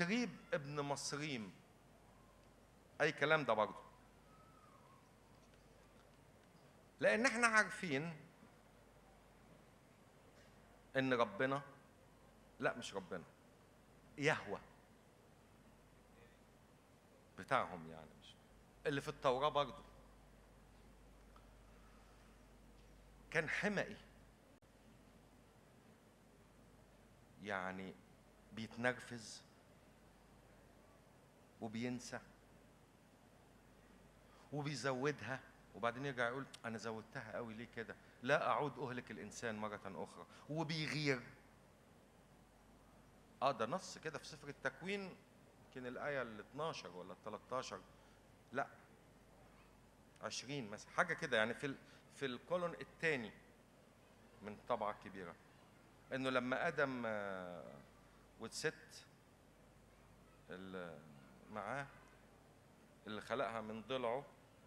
يثريب ابن مصريم اي كلام ده برضه لان احنا عارفين ان ربنا لا مش ربنا يهوى بتاعهم يعني مش اللي في التوراة برضه كان حمقي يعني بيتنرفز وبينسى وبيزودها وبعدين يرجع يقول انا زودتها قوي ليه كده لا اعود اهلك الانسان مره اخرى وبيغير اه ده نص كده في سفر التكوين يمكن الايه ال 12 ولا ال 13 لا 20 مثلا حاجه كده يعني في ال في الكولون الثاني من الطبعه الكبيره انه لما ادم آه، والست اللي معاه اللي خلقها من ضلعه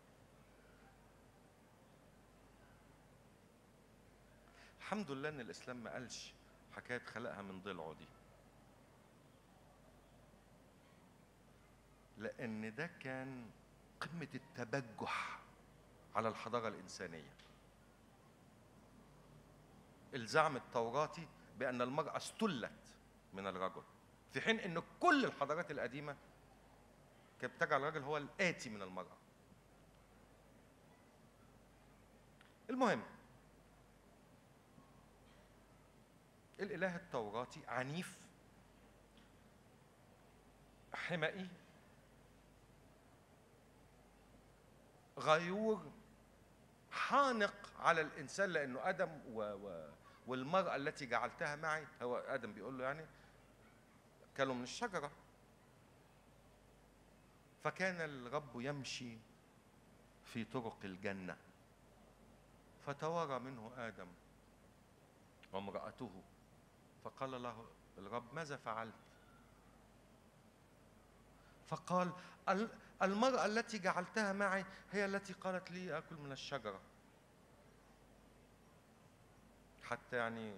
الحمد لله ان الاسلام ما قالش حكايه خلقها من ضلعه دي لان ده كان قمه التبجح على الحضاره الانسانيه الزعم التوراتي بان المراه استلت من الرجل في حين ان كل الحضارات القديمه كانت بتجعل الرجل هو الاتي من المراه المهم الاله التوراتي عنيف حمائي غيور حانق على الانسان لانه ادم و و والمراه التي جعلتها معي هو ادم بيقول له يعني كلوا من الشجره فكان الرب يمشي في طرق الجنه فتوارى منه ادم وامراته فقال له الرب ماذا فعلت فقال "ال- المرأة التي جعلتها معي هي التي قالت لي آكل من الشجرة حتى يعني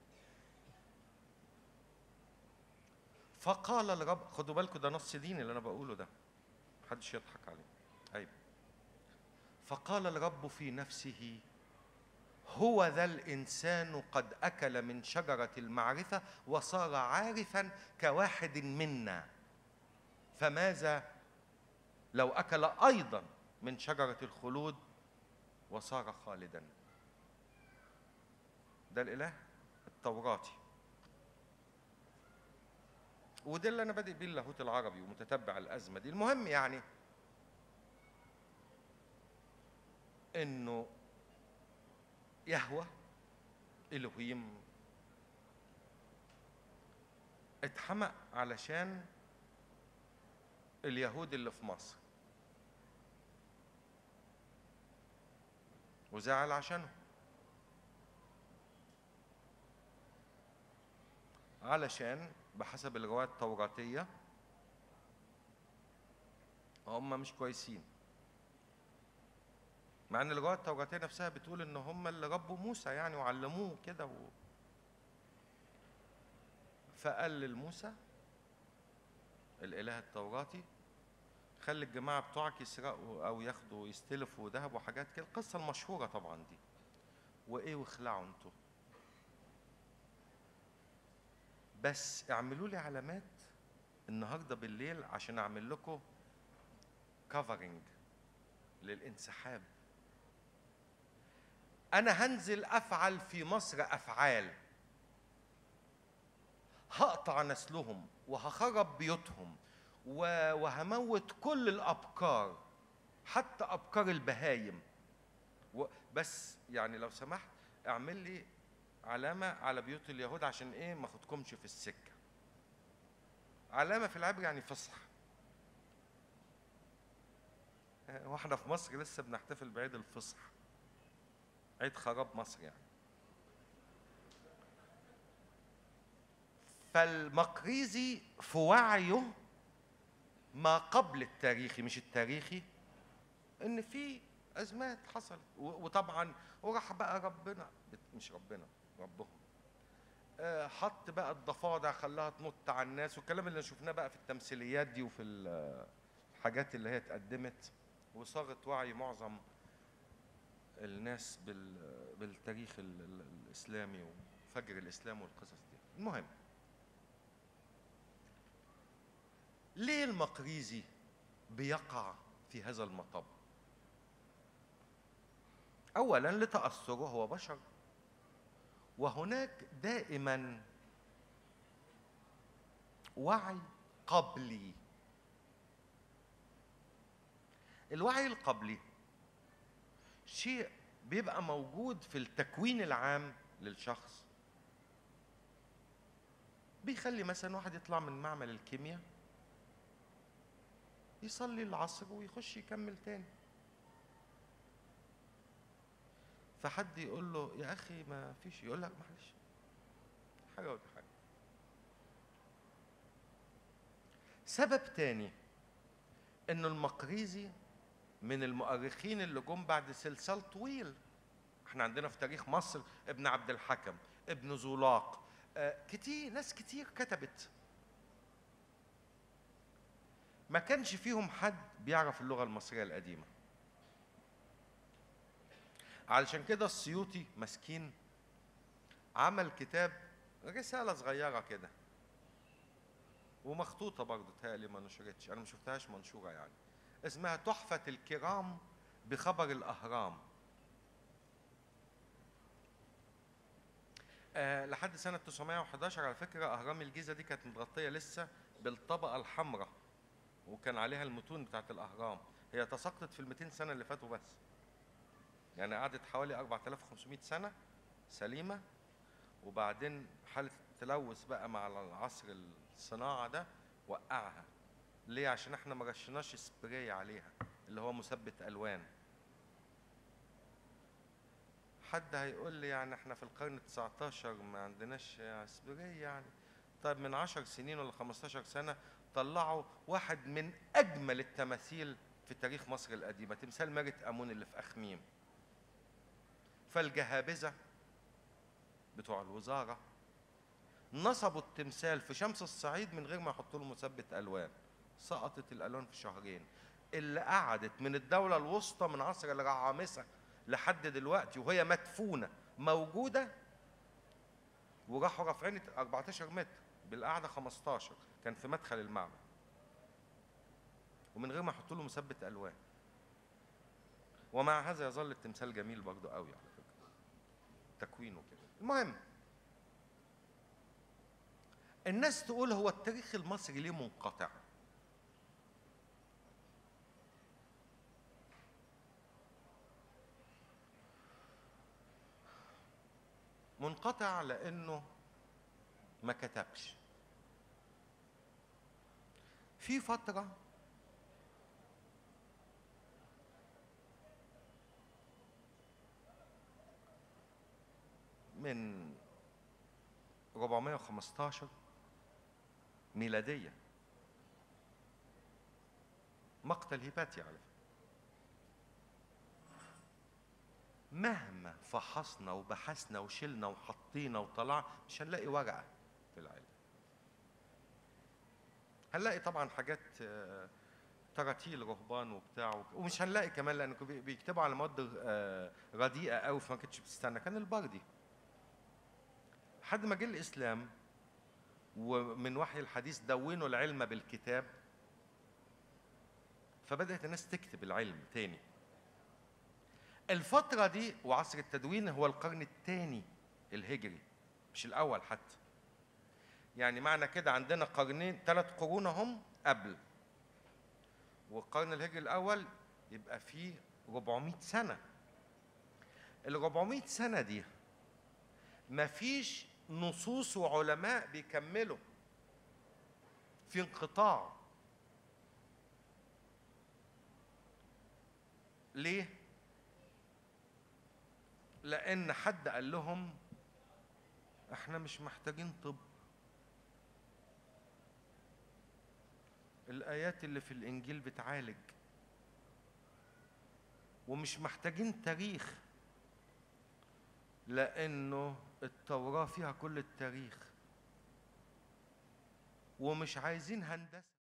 فقال الرب خدوا بالكم ده نص ديني اللي انا بقوله ده محدش يضحك عليه عيب فقال الرب في نفسه هو ذا الانسان قد اكل من شجره المعرفه وصار عارفا كواحد منا فماذا لو اكل ايضا من شجره الخلود وصار خالدا ده الاله التوراتي وده اللي انا بادئ بيه اللاهوت العربي ومتتبع الازمه دي المهم يعني انه يهوى الوهيم اتحمق علشان اليهود اللي في مصر وزعل عشانهم علشان بحسب الرواية التوراتية هم مش كويسين مع ان الرواية التوراتية نفسها بتقول ان هم اللي ربوا موسى يعني وعلموه كده و... فقال لموسى الاله التوراتي خلي الجماعة بتوعك يسرقوا او ياخدوا يستلفوا ذهب وحاجات كده القصة المشهورة طبعا دي وايه واخلعوا انتوا بس اعملوا لي علامات النهارده بالليل عشان اعمل لكم كفرنج للانسحاب انا هنزل افعل في مصر افعال هقطع نسلهم وهخرب بيوتهم و- وهموت كل الابكار حتى ابكار البهايم و- بس يعني لو سمحت اعمل لي علامة على بيوت اليهود عشان ايه ما اخدكمش في السكة علامة في العبر يعني فصح آه، واحنا في مصر لسه بنحتفل بعيد الفصح عيد خراب مصر يعني فالمقريزي في وعيه ما قبل التاريخي مش التاريخي ان في ازمات حصلت و- وطبعا وراح بقى ربنا مش ربنا ربهم آه، حط بقى الضفادع خلاها تنط على الناس والكلام اللي شفناه بقى في التمثيليات دي وفي ال- الحاجات اللي هي اتقدمت وصاغت وعي معظم الناس بال- بالتاريخ ال- ال- الاسلامي وفجر الاسلام والقصص دي المهم ليه المقريزي بيقع في هذا المطب اولا لتاثره هو بشر وهناك دائما وعي قبلي الوعي القبلي شيء بيبقى موجود في التكوين العام للشخص بيخلي مثلا واحد يطلع من معمل الكيمياء يصلي العصر ويخش يكمل تاني فحد يقول له يا اخي ما فيش يقول لك معلش حاجه ودي حاجه سبب تاني انه المقريزي من المؤرخين اللي جم بعد سلسال طويل احنا عندنا في تاريخ مصر ابن عبد الحكم ابن زولاق آه كتير ناس كتير كتبت ما كانش فيهم حد بيعرف اللغه المصريه القديمه علشان كده السيوطي مسكين عمل كتاب رسالة صغيرة كده ومخطوطة برضه تهيألي ما نشرتش أنا ما شفتهاش منشورة يعني اسمها تحفة الكرام بخبر الأهرام آه لحد سنة 911 على فكرة أهرام الجيزة دي كانت متغطية لسه بالطبقة الحمراء وكان عليها المتون بتاعت الأهرام هي تساقطت في ال 200 سنة اللي فاتوا بس يعني قعدت حوالي 4500 سنة سليمة وبعدين حالة التلوث بقى مع العصر الصناعة ده وقعها ليه عشان احنا ما رشناش سبراي عليها اللي هو مثبت ألوان حد هيقول لي يعني احنا في القرن ال 19 ما عندناش سبراي يعني طيب من 10 سنين ولا 15 سنة طلعوا واحد من أجمل التماثيل في تاريخ مصر القديمة تمثال مارة أمون اللي في أخميم فالجهابذة بتوع الوزارة نصبوا التمثال في شمس الصعيد من غير ما يحطوا له مثبت ألوان سقطت الألوان في شهرين اللي قعدت من الدولة الوسطى من عصر الرعامسة لحد دلوقتي وهي مدفونة موجودة وراحوا رافعين 14 متر بالقعدة 15 كان في مدخل المعبد ومن غير ما يحطوا له مثبت ألوان ومع هذا يظل التمثال جميل برضه قوي على فكره تكوينه كده المهم الناس تقول هو التاريخ المصري ليه منقطع منقطع لانه ما كتبش في فتره من 415 ميلادية مقتل هيباتي على فكرة مهما فحصنا وبحثنا وشلنا وحطينا وطلعنا مش هنلاقي ورقة في العلم هنلاقي طبعا حاجات آه، تراتيل رهبان وبتاع وك- ومش هنلاقي كمان لان بي- بيكتبوا على مواد آه، رديئه قوي فما كانتش بتستنى كان البردي لحد ما جه الاسلام ومن وحي الحديث دونوا العلم بالكتاب فبدات الناس تكتب العلم تاني الفتره دي وعصر التدوين هو القرن الثاني الهجري مش الاول حتى يعني معنى كده عندنا قرنين ثلاث قرون هم قبل والقرن الهجري الاول يبقى فيه 400 سنه ال 400 سنه دي مفيش نصوص وعلماء بيكملوا في انقطاع ليه لان حد قال لهم احنا مش محتاجين طب الايات اللي في الانجيل بتعالج ومش محتاجين تاريخ لانه التوراة فيها كل التاريخ ومش عايزين هندسة